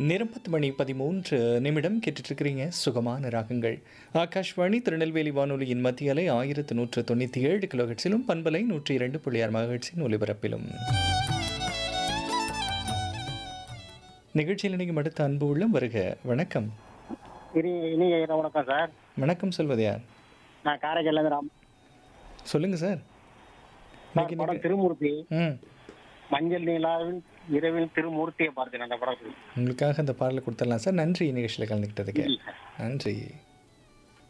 நேரம் பத்து மணி பதிமூன்று நிமிடம் கேட்டுட்ருக்கிறீங்க சுகமான ராகங்கள் ஆகாஷ்வாணி திருநெல்வேலி வானொலியின் மத்திய அலை ஆயிரத்து நூற்று தொண்ணூற்றி ஏழு கிலோஹெட்ஸிலும் பண்பலை நூற்றி இரண்டு புள்ளி ஆறு மகட்ஸின் ஒலிபரப்பிலும் நிகழ்ச்சியில் இணைக்கும் அடுத்த அன்பு உள்ளம் வருக வணக்கம் இனி இனிய இரவு வணக்கம் சார் வணக்கம் சொல்வது யார் நான் காரைக்கால்லேருந்து ராம் சொல்லுங்க சார் சார் இன்னைக்கு படம் நிக- திருமூர்த்தி ம் மஞ்சள் நீலாவில் இரவில் திருமூர்த்தியை பார்த்தேன் அந்த படத்தில் உங்களுக்காக அந்த பாடலை கொடுத்துடலாம் சார் நன்றி நிகழ்ச்சியில் கலந்துக்கிட்டதுக்கு நன்றி